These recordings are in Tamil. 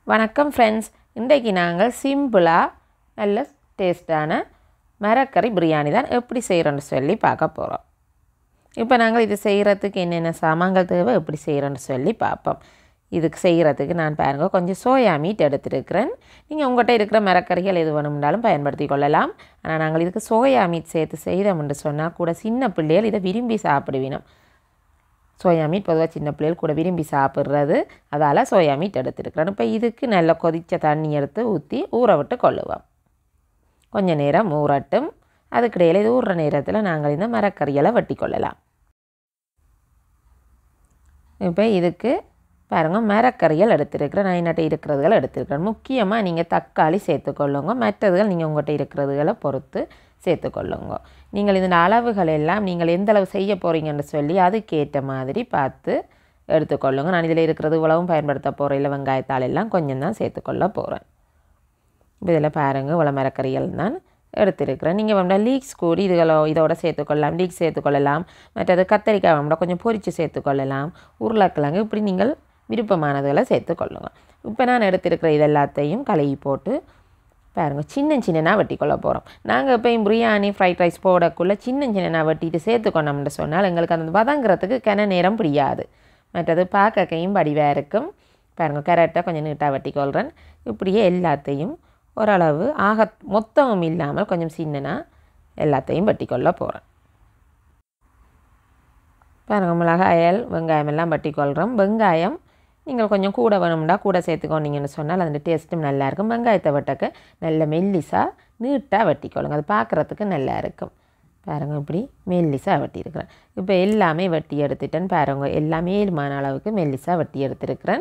வணக்கம் ஃப்ரெண்ட்ஸ் இன்றைக்கு நாங்கள் சிம்பிளாக நல்ல டேஸ்டான மரக்கறி பிரியாணி தான் எப்படி செய்கிறோன்னு சொல்லி பார்க்க போகிறோம் இப்போ நாங்கள் இது செய்கிறதுக்கு என்னென்ன சாமான்கள் தேவை எப்படி செய்கிறோன்னு சொல்லி பார்ப்போம் இதுக்கு செய்கிறதுக்கு நான் பாருங்க கொஞ்சம் சோயா மீட் எடுத்துருக்கிறேன் நீங்கள் உங்கள்கிட்ட இருக்கிற மரக்கறிகள் எது வேணும்னாலும் பயன்படுத்தி கொள்ளலாம் ஆனால் நாங்கள் இதுக்கு சோயா மீட் சேர்த்து செய்தோம்னு சொன்னால் கூட சின்ன பிள்ளைகள் இதை விரும்பி சாப்பிடுவினோம் சோயா மீட் பொதுவாக சின்ன பிள்ளைகள் கூட விரும்பி சாப்பிட்றது அதால் சோயா மீட் எடுத்துருக்குறேன் இப்போ இதுக்கு நல்ல கொதித்த தண்ணி எடுத்து ஊற்றி ஊற விட்டு கொள்ளுவோம் கொஞ்ச நேரம் ஊறட்டும் அதுக்கிடையில் இது ஊறுற நேரத்தில் நாங்கள் இந்த மரக்கறிகளை வெட்டி கொள்ளலாம் இப்போ இதுக்கு பாருங்கள் மரக்கறிகள் எடுத்துருக்கிறேன் நான் என்னட்ட இருக்கிறதுகள் எடுத்துருக்கிறேன் முக்கியமாக நீங்கள் தக்காளி சேர்த்துக்கொள்ளுங்க மற்றதுகள் நீங்கள் உங்கள்கிட்ட இருக்கிறதுகளை பொறுத்து சேர்த்துக்கொள்ளுங்க நீங்கள் இதன் அளவுகள் எல்லாம் நீங்கள் எந்த அளவு செய்ய போகிறீங்கன்னு சொல்லி அதுக்கேற்ற மாதிரி பார்த்து எடுத்துக்கொள்ளுங்க நான் இதில் இருக்கிறது இவ்வளவும் பயன்படுத்த போகிற இல்லை வெங்காயத்தாள் எல்லாம் கொஞ்சம் தான் சேர்த்துக்கொள்ள போகிறேன் இப்போ இதில் பாருங்கள் இவ்வளோ மரக்கறிகள் தான் எடுத்திருக்கிறேன் நீங்கள் வேண்டாம் லீக்ஸ் கூடி இதுகளோ இதோட சேர்த்துக்கொள்ளலாம் லீக்ஸ் சேர்த்துக்கொள்ளலாம் மற்றது கத்தரிக்காய் வேண்டாம் கொஞ்சம் பொரித்து சேர்த்துக்கொள்ளலாம் உருளைக்கிழங்கு இப்படி நீங்கள் விருப்பமானதுகளை சேர்த்துக்கொள்ளுங்க இப்போ நான் எடுத்திருக்கிற இது எல்லாத்தையும் கழுவி போட்டு பாருங்கள் சின்ன சின்னனா வெட்டி கொள்ள போகிறோம் நாங்கள் எப்பயும் பிரியாணி ஃப்ரைட் ரைஸ் போடக்குள்ளே சின்ன சின்னனா வெட்டிட்டு சேர்த்துக்கொண்டோம்னு சொன்னால் எங்களுக்கு அந்த வதங்குறதுக்கு கன நேரம் பிடியாது மற்றது பார்க்கையும் வடிவாக இருக்கும் பாருங்கள் கரெக்டாக கொஞ்சம் நீட்டாக வெட்டி கொள்கிறேன் இப்படியே எல்லாத்தையும் ஓரளவு ஆக மொத்தமும் இல்லாமல் கொஞ்சம் சின்னனா எல்லாத்தையும் வெட்டி கொள்ள போகிறேன் பாருங்கள் மிளகாயல் வெங்காயம் எல்லாம் வெட்டி கொள்கிறோம் வெங்காயம் நீங்கள் கொஞ்சம் கூட வேணும்னா கூட சேர்த்துக்கோனீங்கன்னு சொன்னால் அந்த டேஸ்ட்டும் நல்லாயிருக்கும் வெங்காயத்தை வெட்டக்க நல்ல மெல்லிசாக நீட்டாக வெட்டிக்கொள்ளுங்க அது பார்க்குறதுக்கு நல்லா இருக்கும் பாருங்க இப்படி மெல்லிசாக வெட்டியிருக்கிறேன் இப்போ எல்லாமே வெட்டி எடுத்துட்டேன்னு பாருங்க எல்லாமே ஏழுமான அளவுக்கு மெல்லிசாக வெட்டி எடுத்துருக்கிறேன்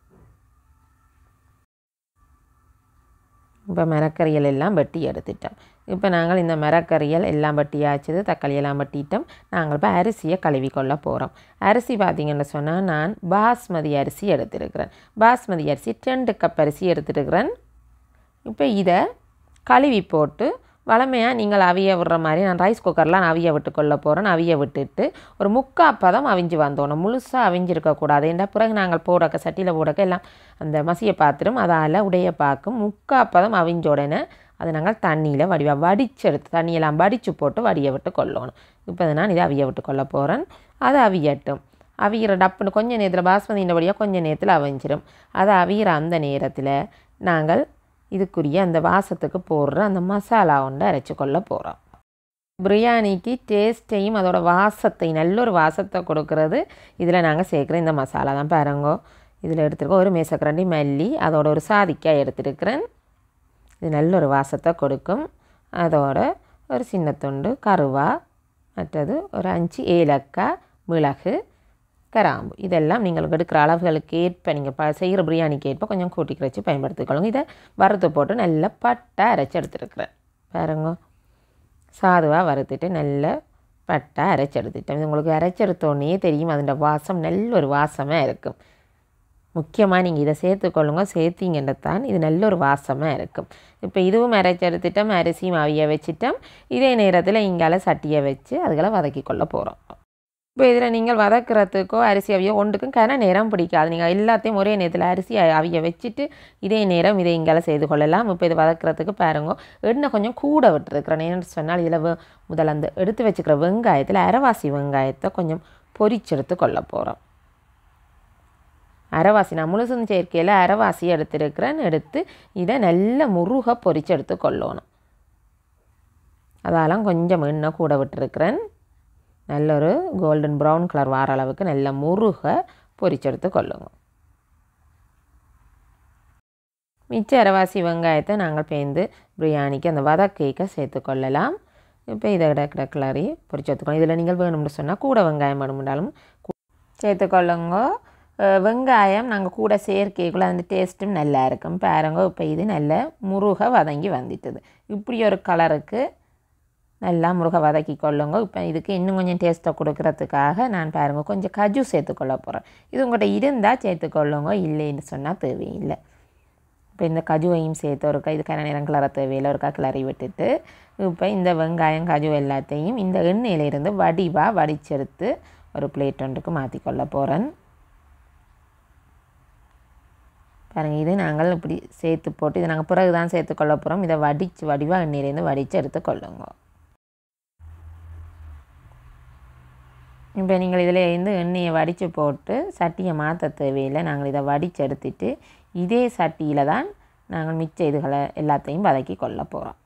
இப்போ மரக்கறிகள் எல்லாம் வெட்டி எடுத்துட்டோம் இப்போ நாங்கள் இந்த மரக்கறிகள் எல்லாம் வெட்டி ஆச்சுது தக்காளி எல்லாம் வெட்டிட்டோம் நாங்கள் இப்போ அரிசியை கழுவி கொள்ள போகிறோம் அரிசி பார்த்திங்கன்னு சொன்னால் நான் பாஸ்மதி அரிசி எடுத்துருக்கிறேன் பாஸ்மதி அரிசி ரெண்டு கப் அரிசி எடுத்துருக்கிறேன் இப்போ இதை கழுவி போட்டு வளமையாக நீங்கள் அவிய விடுற மாதிரி நான் ரைஸ் குக்கர்லாம் நான் அவிய விட்டு கொள்ள போகிறேன் அவிய விட்டுட்டு ஒரு முக்கா பதம் அவிஞ்சு வந்தோணும் முழுசாக அவிஞ்சிருக்கக்கூடாது என்ற பிறகு நாங்கள் போடக்க சட்டியில் போடக்க எல்லாம் அந்த மசிய பாத்திரம் அதால் உடைய பார்க்கும் முக்கா பதம் அவிஞ்ச உடனே அதை நாங்கள் தண்ணியில் வடிவாக வடிச்செடுத்து தண்ணியெல்லாம் வடித்து போட்டு வடிய விட்டு கொள்ளணும் இப்போ நான் இதை அவிய விட்டு கொள்ள போகிறேன் அதை அவியட்டும் அவிகிற டப்புன்னு கொஞ்சம் நேரத்தில் பாஸ்மதியின் வழியாக கொஞ்சம் நேரத்தில் அவிஞ்சிடும் அதை அவிகிற அந்த நேரத்தில் நாங்கள் இதுக்குரிய அந்த வாசத்துக்கு போடுற அந்த மசாலா ஒன்று அரைச்சி கொள்ள போகிறோம் பிரியாணிக்கு டேஸ்ட்டையும் அதோட வாசத்தை நல்ல ஒரு வாசத்தை கொடுக்கறது இதில் நாங்கள் சேர்க்குற இந்த மசாலா தான் பாருங்கோ இதில் எடுத்துருக்கோம் ஒரு மேசக்கரண்டி மல்லி அதோட ஒரு சாதிக்காய் எடுத்துருக்கிறேன் இது நல்ல ஒரு வாசத்தை கொடுக்கும் அதோட ஒரு சின்ன துண்டு கருவா மற்றது ஒரு அஞ்சு ஏலக்காய் மிளகு கராம்பு இதெல்லாம் நீங்கள் எடுக்கிற அளவுகளுக்கு ஏற்ப நீங்கள் ப செய்கிற பிரியாணிக்கு ஏற்ப கொஞ்சம் கூட்டி வச்சு பயன்படுத்திக்கொள்ளுங்க இதை வறுத்து போட்டு நல்லா பட்டை அரைச்சி எடுத்துருக்குறேன் பாருங்க சாதுவாக வறுத்துட்டு நல்ல பட்டை அரைச்சி எடுத்துட்டேன் இது உங்களுக்கு அரைச்செடுத்தோடனே தெரியும் அதோட வாசம் நல்ல ஒரு வாசமாக இருக்கும் முக்கியமாக நீங்கள் இதை சேர்த்துக்கொள்ளுங்க சேர்த்திங்கன்ற தான் இது நல்ல ஒரு வாசமாக இருக்கும் இப்போ இதுவும் அரைச்சி எடுத்துட்டோம் அரிசியும் அவிய வச்சுட்டோம் இதே நேரத்தில் இங்கால சட்டியை வச்சு அதுகளை வதக்கி கொள்ள போகிறோம் இப்போ இதில் நீங்கள் வதக்கிறதுக்கோ அரிசி அவிய ஒன்றுக்கும் கன நேரம் பிடிக்காது நீங்கள் எல்லாத்தையும் ஒரே நேரத்தில் அரிசி அவிய வச்சுட்டு இதே நேரம் இதை இங்கால செய்து கொள்ளலாம் இப்போ இது வதக்கிறதுக்கு பாருங்க எண்ணெய் கொஞ்சம் கூட விட்டுருக்குறேன் ஏன்னு சொன்னால் இதில் முதல்ல அந்த எடுத்து வச்சுக்கிற வெங்காயத்தில் அரைவாசி வெங்காயத்தை கொஞ்சம் பொரிச்செடுத்து கொள்ள போகிறோம் அரைவாசி நான் முழுசும் சேர்க்கையில் அரைவாசி எடுத்துருக்கிறேன் எடுத்து இதை நல்ல முருக பொரிச்சு எடுத்து கொள்ளணும் அதெல்லாம் கொஞ்சம் எண்ணெய் கூட விட்டுருக்கிறேன் நல்ல ஒரு கோல்டன் ப்ரௌன் கலர் வர அளவுக்கு நல்ல முருக பொரிச்செடுத்து கொள்ளுங்க மிச்ச அரைவாசி வெங்காயத்தை நாங்கள் பேந்து பிரியாணிக்கு அந்த வதக்கேக்க சேர்த்து கொள்ளலாம் இப்போ இதை கிட கிளறி பொரிச்சு எடுத்துக்கணும் இதில் நீங்கள் வேணும்னு சொன்னால் கூட வெங்காயம் வேணும்னாலும் சேர்த்துக்கொள்ளுங்க வெங்காயம் நாங்கள் கூட சேர்க்கைக்குள்ள அந்த டேஸ்ட்டும் நல்லா இருக்கும் பாருங்க இப்போ இது நல்ல முருக வதங்கி வந்துட்டுது இப்படி ஒரு கலருக்கு நல்லா முருக வதக்கி கொள்ளுங்க இப்போ இதுக்கு இன்னும் கொஞ்சம் டேஸ்ட்டை கொடுக்கறதுக்காக நான் பாருங்க கொஞ்சம் கஜு சேர்த்துக்கொள்ள போகிறேன் இது உங்கள்கிட்ட இருந்தால் சேர்த்துக்கொள்ளுங்க இல்லைன்னு சொன்னால் தேவையில்லை இப்போ இந்த கஜுவையும் சேர்த்து ஒருக்கா இதுக்கான நேரம் கிளற தேவையில்லை ஒருக்கா கிளறி விட்டுட்டு இப்போ இந்த வெங்காயம் கஜு எல்லாத்தையும் இந்த எண்ணெயிலிருந்து வடிவாக வடிச்செடுத்து ஒரு பிளேட் ஒன்றுக்கு மாற்றிக்கொள்ள போகிறேன் பாருங்கள் இது நாங்கள் இப்படி சேர்த்து போட்டு இதை நாங்கள் பிறகு தான் சேர்த்துக்கொள்ள போகிறோம் இதை வடித்து வடிவாக எண்ணெயிலேருந்து வடித்து எடுத்துக்கொள்ளுங்க இப்போ நீங்கள் இதில் இருந்து எண்ணெயை வடித்து போட்டு சட்டியை மாற்ற தேவையில்லை நாங்கள் இதை வடித்து எடுத்துட்டு இதே சட்டியில் தான் நாங்கள் மிச்ச இதுகளை எல்லாத்தையும் வதக்கி கொள்ள போகிறோம்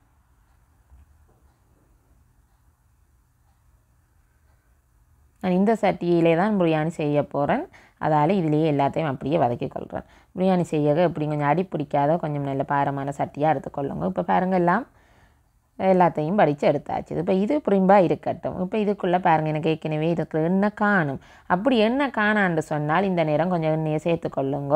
நான் இந்த சட்டியிலே தான் பிரியாணி செய்ய போகிறேன் அதால் இதிலேயே எல்லாத்தையும் அப்படியே வதக்கி கொள்கிறேன் பிரியாணி செய்ய எப்படி கொஞ்சம் அடி பிடிக்காத கொஞ்சம் நல்ல பாரமான சட்டியாக எடுத்துக்கொள்ளுங்க இப்போ பாருங்க எல்லாம் எல்லாத்தையும் படித்து எடுத்தாச்சு இப்போ இது புரிம்பாக இருக்கட்டும் இப்போ இதுக்குள்ளே பாருங்கள் எனக்கு ஏற்கனவே இருக்கிற எண்ணெய் காணும் அப்படி எண்ணெய் காணான்னு சொன்னால் இந்த நேரம் கொஞ்சம் எண்ணெயை சேர்த்துக்கொள்ளுங்க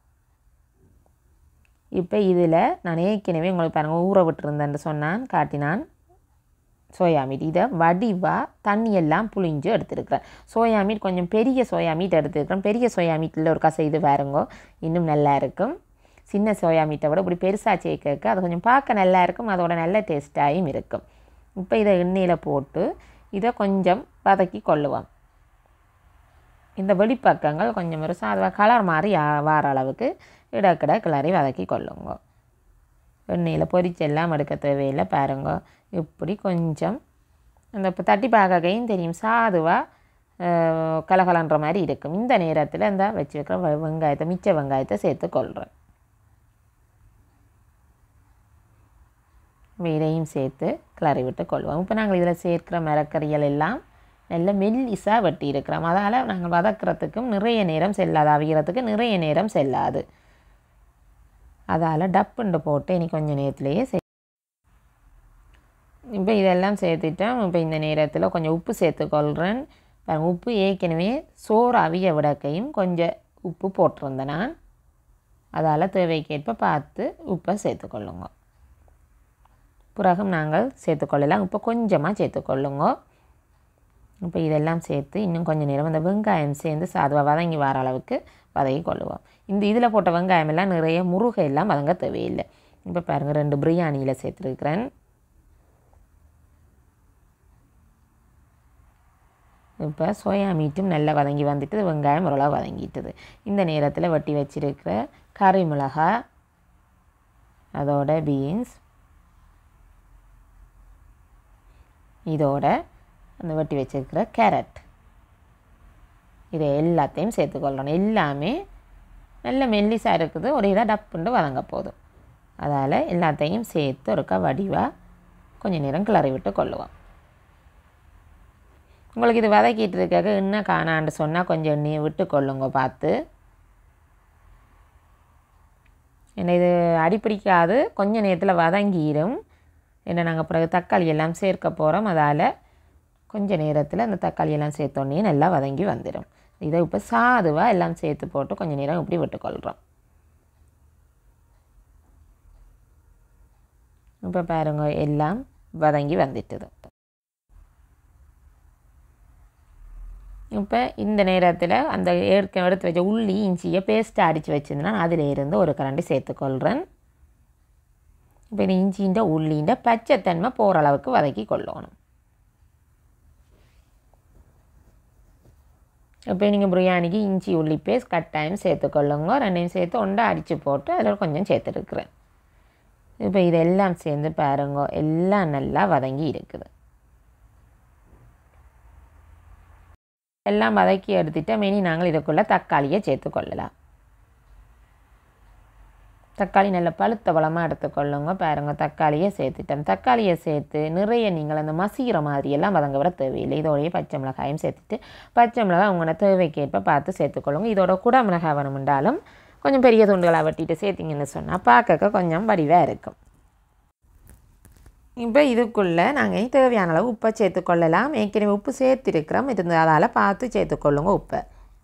இப்போ இதில் நான் ஏற்கனவே உங்களுக்கு பாருங்கள் ஊற விட்டுருந்தேன்னு சொன்னான் காட்டினான் சோயா மீட் இதை வடிவாக தண்ணியெல்லாம் புளிஞ்சு எடுத்துருக்கிறேன் சோயா மீட் கொஞ்சம் பெரிய சோயா மீட் எடுத்துருக்கிறேன் பெரிய சோயா மீட்டில் ஒரு கசை இது பாருங்கோ இன்னும் நல்லா இருக்கும் சின்ன சோயா மீட்டை விட இப்படி பெருசாக சேர்க்க அது கொஞ்சம் பார்க்க நல்லா இருக்கும் அதோட நல்ல டேஸ்ட்டாகவும் இருக்கும் இப்போ இதை எண்ணெயில் போட்டு இதை கொஞ்சம் வதக்கி கொள்ளுவோம் இந்த வெளிப்பக்கங்கள் கொஞ்சம் ஒரு சாதுவாக கலர் மாதிரி ஆ- வார அளவுக்கு இடக்கிட கிளறி வதக்கி கொள்ளுங்க எண்ணெயில் பொரிச்செல்லாம் எடுக்க தேவையில்லை பாருங்க இப்படி கொஞ்சம் அந்த இப்போ தட்டி பார்க்கையும் தெரியும் சாதுவாக கலகலன்ற மாதிரி இருக்கும் இந்த நேரத்தில் இந்த வச்சு வைக்கிற வெ- வெங்காயத்தை மிச்ச வெங்காயத்தை சேர்த்து கொள்கிறேன் இதையும் சேர்த்து கிளறி விட்டு கொள்வோம் இப்போ நாங்கள் இதில் சேர்க்கிற மரக்கறிகள் எல்லாம் நல்ல மெல்லிசாக வெட்டி இருக்கிறோம் அதால் நாங்கள் வதக்கிறதுக்கும் நிறைய நேரம் செல்லாது அவிக்கிறதுக்கு நிறைய நேரம் செல்லாது அதால் டப்புண்டு போட்டு இனி கொஞ்சம் நேரத்துலேயே செய் இப்போ இதெல்லாம் சேர்த்துட்டோம் இப்போ இந்த நேரத்தில் கொஞ்சம் உப்பு சேர்த்துக்கொள்கிறேன் பாருங்க உப்பு ஏற்கனவே சோறு அவிய விடக்கையும் கொஞ்சம் உப்பு போட்டிருந்தேன் நான் அதால் தேவைக்கேற்ப பார்த்து உப்பை சேர்த்துக்கொள்ளுங்க பிறகும் நாங்கள் சேர்த்துக்கொள்ளலாம் இப்போ கொஞ்சமாக சேர்த்துக்கொள்ளுங்க இப்போ இதெல்லாம் சேர்த்து இன்னும் கொஞ்சம் நேரம் அந்த வெங்காயம் சேர்ந்து சாதுவாக வதங்கி வர அளவுக்கு வதக்கி கொள்ளுவோம் இந்த இதில் போட்ட வெங்காயம் எல்லாம் நிறைய முருகை எல்லாம் வதங்க தேவையில்லை இப்போ பாருங்கள் ரெண்டு பிரியாணியில் சேர்த்துருக்கிறேன் இப்போ சோயா மீட்டும் நல்லா வதங்கி வந்துட்டு வெங்காயம் ஓரளவு வதங்கிட்டுது இந்த நேரத்தில் வெட்டி வச்சிருக்கிற கறி மிளகாய் அதோட பீன்ஸ் இதோட அந்த வெட்டி வச்சிருக்கிற கேரட் இதை எல்லாத்தையும் சேர்த்துக்கொள்ளணும் எல்லாமே நல்ல மெல்லிசாக இருக்குது ஒரு இதாக டப்புண்டு வதங்க போதும் அதால் எல்லாத்தையும் சேர்த்து ஒருக்கா வடிவாக கொஞ்சம் நேரம் கிளறி விட்டு கொள்ளுவோம் உங்களுக்கு இது வதக்கிட்டு இருக்க இன்னும் காணான்னு சொன்னால் கொஞ்சம் எண்ணெயை விட்டு கொள்ளுங்க பார்த்து ஏன்னா இது அடிப்பிடிக்காது கொஞ்ச நேரத்தில் வதங்கிடும் ஏன்னா நாங்கள் பிறகு தக்காளி எல்லாம் சேர்க்க போகிறோம் அதால் கொஞ்ச நேரத்தில் அந்த தக்காளி எல்லாம் சேர்த்தோன்னே நல்லா வதங்கி வந்துடும் இதை இப்போ சாதுவாக எல்லாம் சேர்த்து போட்டு கொஞ்சம் நேரம் இப்படி விட்டுக்கொள்கிறோம் இப்போ பாருங்க எல்லாம் வதங்கி வந்துட்டுது இப்போ இந்த நேரத்தில் அந்த ஏற்க எடுத்து வச்ச உள்ளி இஞ்சியை பேஸ்ட்டாக அடித்து வச்சிருந்தேன்னா அதில் இருந்து ஒரு கரண்டி சேர்த்துக்கொள்கிறேன் இப்போ இந்த இஞ்சின்ற உள்ளின்ற பச்சைத்தன்மை போகிற அளவுக்கு வதக்கி கொள்ளணும் இப்போ நீங்கள் பிரியாணிக்கு இஞ்சி உள்ளி பேஸ்ட் கட்டாயம் சேர்த்துக்கொள்ளுங்க ரெண்டையும் சேர்த்து ஒண்டா அடித்து போட்டு அதில் கொஞ்சம் சேர்த்துருக்குறேன் இப்போ இதெல்லாம் சேர்ந்து பாருங்க எல்லாம் நல்லா வதங்கி இருக்குது எல்லாம் வதக்கி எடுத்துட்டு மெனி நாங்கள் இதுக்குள்ளே தக்காளியை சேர்த்துக்கொள்ளலாம் தக்காளி நல்ல பழுத்த பழமாக எடுத்துக்கொள்ளுங்க பாருங்க தக்காளியை சேர்த்துட்டோம் தக்காளியை சேர்த்து நிறைய நீங்கள் அந்த மசீர மாதிரியெல்லாம் வதங்க விட தேவையில்லை இதோடைய பச்சை மிளகாயும் சேர்த்துட்டு பச்சை மிளகாய் உங்களோட தேவைக்கேற்ப பார்த்து சேர்த்துக்கொள்ளுங்க இதோட குட மிளகாய் வேணுமென்றாலும் கொஞ்சம் பெரிய துண்டுகளாக வெட்டிட்டு சேர்த்திங்கன்னு சொன்னால் பார்க்க கொஞ்சம் வடிவாக இருக்கும் இப்போ இதுக்குள்ளே நாங்கள் தேவையான அளவு உப்பை சேர்த்துக்கொள்ளலாம் ஏற்கனவே உப்பு சேர்த்துருக்கிறோம் இருந்ததால் பார்த்து சேர்த்துக்கொள்ளுங்க உப்பை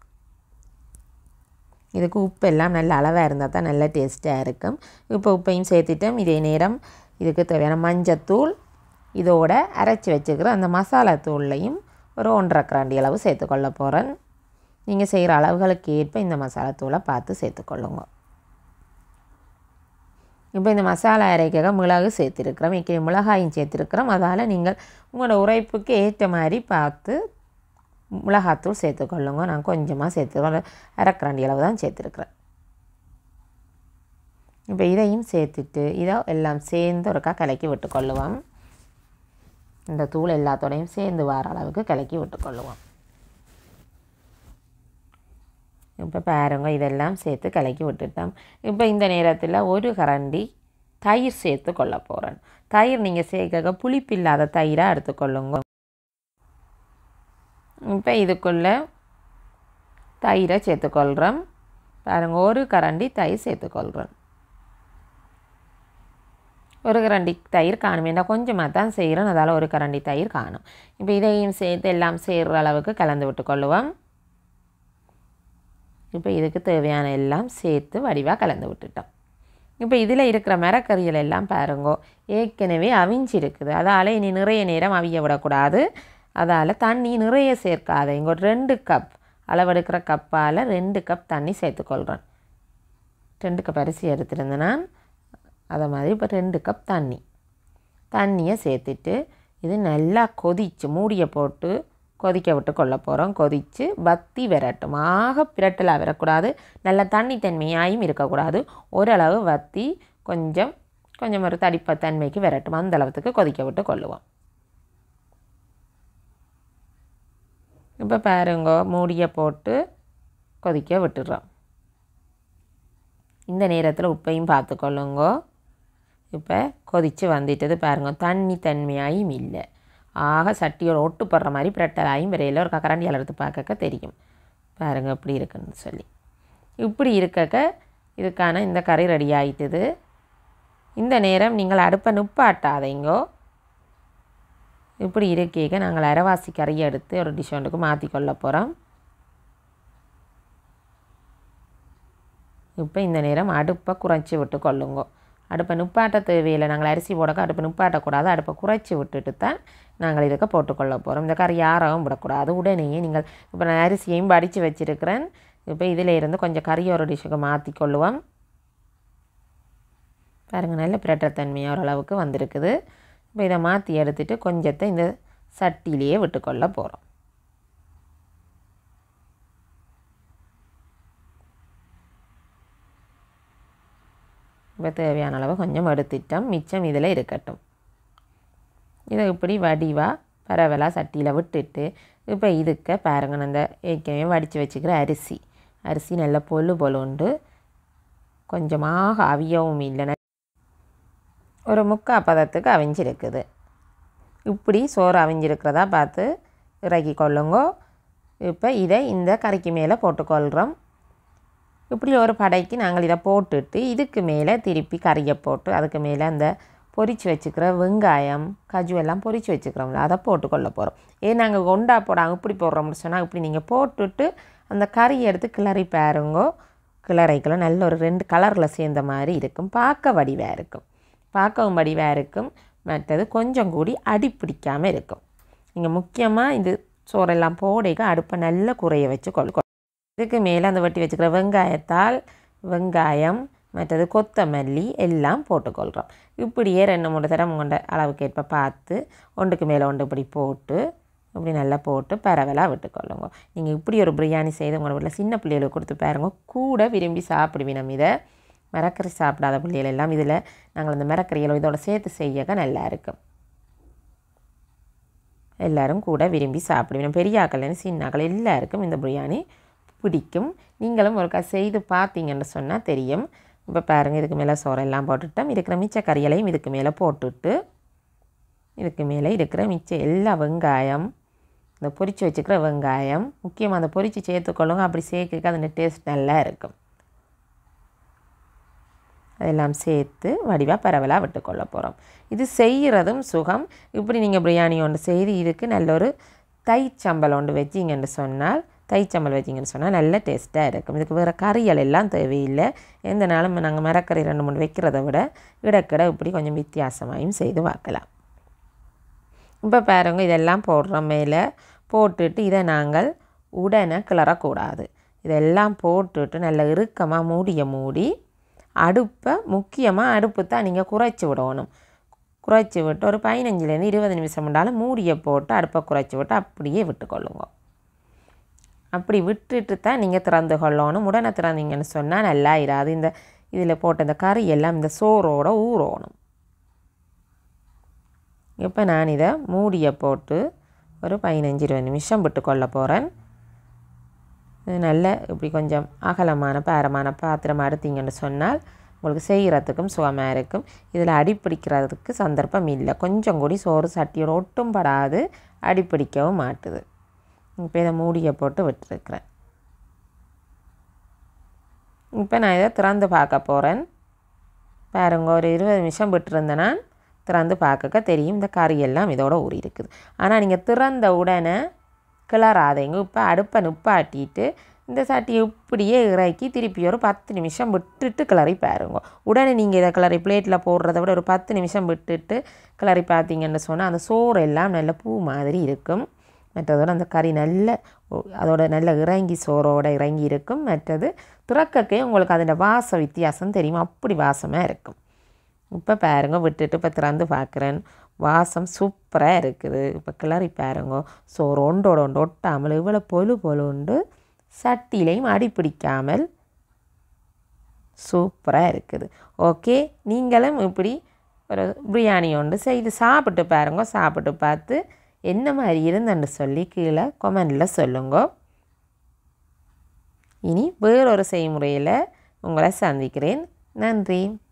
இதுக்கு உப்பு எல்லாம் நல்ல அளவாக இருந்தால் தான் நல்ல டேஸ்ட்டாக இருக்கும் இப்போ உப்பையும் சேர்த்துட்டோம் இதே நேரம் இதுக்கு தேவையான மஞ்சத்தூள் இதோட அரைச்சி வச்சுக்கிற அந்த மசாலா தூள்லையும் ஒரு ஒன்றரை கிராண்டி அளவு சேர்த்துக்கொள்ள போகிறேன் நீங்கள் செய்கிற அளவுகளுக்கு ஏற்ப இந்த மசாலா தூளை பார்த்து சேர்த்துக்கொள்ளுங்க இப்போ இந்த மசாலா அரைக்க மிளகு சேர்த்துருக்குறோம் இங்கே மிளகாயும் சேர்த்துருக்குறோம் அதால் நீங்கள் உங்களோட உரைப்புக்கு ஏற்ற மாதிரி பார்த்து மிளகாத்தூள் சேர்த்துக்கொள்ளுங்க நான் கொஞ்சமாக சேர்த்து ஒரு அரைக்கரண்டி அளவு தான் சேர்த்துருக்குறேன் இப்போ இதையும் சேர்த்துட்டு இதை எல்லாம் சேர்ந்து ஒருக்கா கலக்கி விட்டுக்கொள்ளுவோம் இந்த தூள் எல்லாத்தோடையும் சேர்ந்து வர அளவுக்கு கலக்கி விட்டுக்கொள்ளுவோம் இப்போ பாருங்க இதெல்லாம் சேர்த்து கலக்கி விட்டுட்டோம் இப்போ இந்த நேரத்தில் ஒரு கரண்டி தயிர் சேர்த்து கொள்ள போகிறேன் தயிர் நீங்கள் சேர்க்க புளிப்பில்லாத தயிராக எடுத்துக்கொள்ளுங்க இப்போ இதுக்குள்ளே தயிரை சேர்த்துக்கொள்கிறோம் பாருங்கள் ஒரு கரண்டி தயிர் சேர்த்துக்கொள்கிறேன் ஒரு கரண்டி தயிர் காணும் ஏன்னா கொஞ்சமாக தான் செய்கிறோம் அதால் ஒரு கரண்டி தயிர் காணும் இப்போ இதையும் சேர்த்து எல்லாம் சேர்கிற அளவுக்கு கலந்து விட்டுக்கொள்ளுவோம் இப்போ இதுக்கு தேவையான எல்லாம் சேர்த்து வடிவாக கலந்து விட்டுட்டோம் இப்போ இதில் இருக்கிற மரக்கறிகள் எல்லாம் பாருங்கோ ஏற்கனவே அவிஞ்சிருக்குது அதால் இனி நிறைய நேரம் அவிய விடக்கூடாது அதால் தண்ணி நிறைய சேர்க்காத இங்கே ஒரு ரெண்டு கப் அளவெடுக்கிற கப்பால் ரெண்டு கப் தண்ணி சேர்த்துக்கொள்கிறேன் ரெண்டு கப் அரிசி எடுத்துருந்தேன் நான் அதை மாதிரி இப்போ ரெண்டு கப் தண்ணி தண்ணியை சேர்த்துட்டு இது நல்லா கொதிச்சு மூடியை போட்டு கொதிக்க விட்டு கொள்ள போகிறோம் கொதித்து வத்தி விரட்டும் ஆக பிரட்டலாக விடக்கூடாது நல்ல தண்ணி தன்மையாயும் இருக்கக்கூடாது ஓரளவு வத்தி கொஞ்சம் கொஞ்சம் ஒரு தடிப்ப தன்மைக்கு விரட்டும் அந்த அளவுக்கு கொதிக்க விட்டு கொள்ளுவோம் இப்போ பாருங்க மூடியை போட்டு கொதிக்க விட்டுடுறோம் இந்த நேரத்தில் உப்பையும் பார்த்துக்கொள்ளுங்க இப்போ கொதித்து வந்துட்டது பாருங்க தண்ணி தன்மையாயும் இல்லை ஆக சட்டியோட ஒட்டு போடுற மாதிரி பிரட்டலாயும் விரையில் ஒரு கரண்டியால் எடுத்து பார்க்க தெரியும் பாருங்கள் இப்படி இருக்குன்னு சொல்லி இப்படி இருக்கக்க இதுக்கான இந்த கறி ரெடி ஆயிட்டுது இந்த நேரம் நீங்கள் அடுப்பை நிப்பாட்டாதீங்கோ இப்படி இருக்கேக்க நாங்கள் அரைவாசி கறியை எடுத்து ஒரு டிஷ் ஒன்றுக்கு மாற்றி கொள்ள போகிறோம் இப்போ இந்த நேரம் அடுப்பை குறைச்சி விட்டு கொள்ளுங்க அடுப்பை நிப்பாட்ட தேவையில்லை நாங்கள் அரிசி போடக்க அடுப்பை நிப்பாட்டக்கூடாது அடுப்பை குறைச்சி விட்டுட்டு தான் நாங்கள் இதுக்கு போட்டுக்கொள்ள போகிறோம் இந்த கறி யாராவும் விடக்கூடாது உடனேயே நீங்கள் இப்போ நான் அரிசியையும் படித்து வச்சுருக்கிறேன் இப்போ இதில் இருந்து கொஞ்சம் கறியை ஒரு டிஷ்ஷுக்கு மாற்றி கொள்ளுவோம் பாருங்கள் நல்ல பிரட்டத்தன்மையாக ஓரளவுக்கு வந்திருக்குது இப்போ இதை மாற்றி எடுத்துட்டு கொஞ்சத்தை இந்த சட்டியிலேயே விட்டுக்கொள்ள போகிறோம் இப்போ தேவையான அளவு கொஞ்சம் எடுத்துட்டோம் மிச்சம் இதில் இருக்கட்டும் இதை இப்படி வடிவாக பரவலாக சட்டியில் விட்டுட்டு இப்போ இதுக்கு பாருங்க அந்த ஏற்கனவே வடித்து வச்சுக்கிற அரிசி அரிசி நல்ல பொழு பொழுண்டு கொஞ்சமாக அவியவும் இல்லை ஒரு முக்கால் பதத்துக்கு அவிஞ்சிருக்குது இப்படி சோறு அவிஞ்சிருக்கிறதா பார்த்து இறக்கி கொள்ளுங்கோ இப்போ இதை இந்த கறிக்கு மேலே போட்டுக்கொள்கிறோம் இப்படி ஒரு படைக்கு நாங்கள் இதை போட்டுட்டு இதுக்கு மேலே திருப்பி கறியை போட்டு அதுக்கு மேலே அந்த பொரித்து வச்சுக்கிற வெங்காயம் கஜு எல்லாம் பொரித்து வச்சுக்கிறோம்ல அதை போட்டுக்கொள்ள போகிறோம் ஏன் நாங்கள் கொண்டா போடாங்க இப்படி போடுறோம்னு சொன்னால் இப்படி நீங்கள் போட்டுட்டு அந்த கறியை எடுத்து கிளறி பாருங்கோ கிளறைக்கெல்லாம் நல்ல ஒரு ரெண்டு கலரில் சேர்ந்த மாதிரி இருக்கும் பார்க்க வடிவாக இருக்கும் பார்க்கவும் வடிவாக இருக்கும் மற்றது கொஞ்சம் கூடி அடி பிடிக்காமல் இருக்கும் நீங்கள் முக்கியமாக இது சோறெல்லாம் போடைக்க அடுப்பை நல்ல குறைய வச்சு கொள் இதுக்கு மேலே அந்த வெட்டி வச்சுக்கிற வெங்காயத்தால் வெங்காயம் மற்றது கொத்தமல்லி எல்லாம் போட்டுக்கொள்கிறோம் இப்படியே ரெண்டு மூணு தரம் கொண்ட அளவுக்கேற்ப பார்த்து ஒன்றுக்கு மேலே ஒன்று இப்படி போட்டு இப்படி நல்லா போட்டு பரவலாக விட்டுக்கொள்ளுங்க நீங்கள் இப்படி ஒரு பிரியாணி செய்து உங்களோட வீட்டில் சின்ன பிள்ளைகளுக்கு கொடுத்து பாருங்க கூட விரும்பி சாப்பிடுவீங்க நம்ம இதை மரக்கறி சாப்பிடாத பிள்ளைகள் எல்லாம் இதில் நாங்கள் இந்த மரக்கறிகளை இதோட சேர்த்து செய்யக்க நல்லா இருக்கும் எல்லோரும் கூட விரும்பி சாப்பிடுவீங்க பெரிய ஆக்கள்லேருந்து சின்ன ஆக்கள் எல்லாருக்கும் இந்த பிரியாணி பிடிக்கும் நீங்களும் ஒருக்கா செய்து பார்த்தீங்கன்னு சொன்னால் தெரியும் இப்போ பாருங்கள் இதுக்கு மேலே சோறெல்லாம் போட்டுட்டோம் இருக்கிற மிச்ச கறிகளையும் இதுக்கு மேலே போட்டுட்டு இதுக்கு மேலே இருக்கிற மிச்ச எல்லா வெங்காயம் இந்த பொரித்து வச்சுக்கிற வெங்காயம் முக்கியமாக அந்த பொரித்து சேர்த்துக்கொள்ளுங்க அப்படி சேர்க்க அதோட டேஸ்ட் நல்லா இருக்கும் அதெல்லாம் சேர்த்து வடிவாக பரவலாக விட்டுக்கொள்ள போகிறோம் இது செய்கிறதும் சுகம் இப்படி நீங்கள் பிரியாணி ஒன்று செய்து இதுக்கு நல்ல ஒரு தைச்சம்பல் ஒன்று வச்சிங்கன்னு சொன்னால் தைச்சம்பல் வச்சிங்கன்னு சொன்னால் நல்ல டேஸ்ட்டாக இருக்கும் இதுக்கு வேறு கறிகள் எல்லாம் தேவையில்லை எந்த நாளும் நாங்கள் மரக்கறி ரெண்டு மூணு வைக்கிறத விட இடக்கிட இப்படி கொஞ்சம் வித்தியாசமாயும் செய்து பார்க்கலாம் இப்போ பாருங்க இதெல்லாம் போடுறோம் மேலே போட்டுட்டு இதை நாங்கள் உடனே கிளறக்கூடாது இதெல்லாம் போட்டுட்டு நல்ல இறுக்கமாக மூடிய மூடி அடுப்பை முக்கியமாக அடுப்பு தான் நீங்கள் குறைச்சி விடணும் குறைச்சி விட்டு ஒரு பதினஞ்சுலேருந்து இருபது நிமிஷம் முன்னாலும் மூடியை போட்டு அடுப்பை குறைச்சி விட்டு அப்படியே விட்டுக்கொள்ளுங்க அப்படி விட்டுட்டு தான் நீங்கள் திறந்து கொள்ளணும் உடனே திறந்தீங்கன்னு சொன்னால் நல்லா இராது இந்த இதில் போட்ட இந்த கறி எல்லாம் இந்த சோறோட ஊறணும் இப்போ நான் இதை மூடியை போட்டு ஒரு பதினஞ்சு இருபது நிமிஷம் விட்டு கொள்ள போகிறேன் இது நல்ல இப்படி கொஞ்சம் அகலமான பாரமான பாத்திரம் எடுத்தீங்கன்னு சொன்னால் உங்களுக்கு செய்கிறதுக்கும் சுகமாக இருக்கும் இதில் அடிப்பிடிக்கிறதுக்கு சந்தர்ப்பம் இல்லை கொஞ்சம் கூடி சோறு சட்டியோட ஒட்டும் படாது அடிப்பிடிக்கவும் மாட்டுது இப்போ இதை மூடியை போட்டு விட்டுருக்குறேன் இப்போ நான் இதை திறந்து பார்க்க போகிறேன் பாருங்க ஒரு இருபது நிமிஷம் விட்டுருந்தேன் நான் திறந்து பார்க்க தெரியும் இந்த கறியெல்லாம் இதோட ஊறி இருக்குது ஆனால் நீங்கள் திறந்த உடனே கிளறாதீங்க இப்போ அடுப்பை நிப்பாட்டிட்டு இந்த சட்டியை இப்படியே இறக்கி திருப்பி ஒரு பத்து நிமிஷம் விட்டுட்டு கிளறி பாருங்க உடனே நீங்கள் இதை கிளறி பிளேட்டில் போடுறத விட ஒரு பத்து நிமிஷம் விட்டுட்டு கிளறி பார்த்தீங்கன்னு சொன்னால் அந்த சோறு எல்லாம் நல்ல பூ மாதிரி இருக்கும் மற்றதோட அந்த கறி நல்ல அதோட நல்ல இறங்கி சோறோட இறங்கி இருக்கும் மற்றது துறக்கக்கே உங்களுக்கு அதோட வாச வித்தியாசம் தெரியும் அப்படி வாசமாக இருக்கும் இப்போ பாருங்க விட்டுட்டு இப்போ திறந்து பார்க்குறேன் வாசம் சூப்பராக இருக்குது இப்போ கிளறி பாருங்க சோறு ஒன்றோட ஒன்று ஒட்டாமல் இவ்வளோ பொழு பொழுண்டு சட்டிலையும் அடி பிடிக்காமல் சூப்பராக இருக்குது ஓகே நீங்களும் இப்படி ஒரு பிரியாணி ஒன்று செய்து சாப்பிட்டு பாருங்க சாப்பிட்டு பார்த்து என்ன மாதிரி இருந்தன்னு சொல்லி கீழே கொமெண்டில் சொல்லுங்க இனி வேறொரு செய்முறையில் உங்களை சந்திக்கிறேன் நன்றி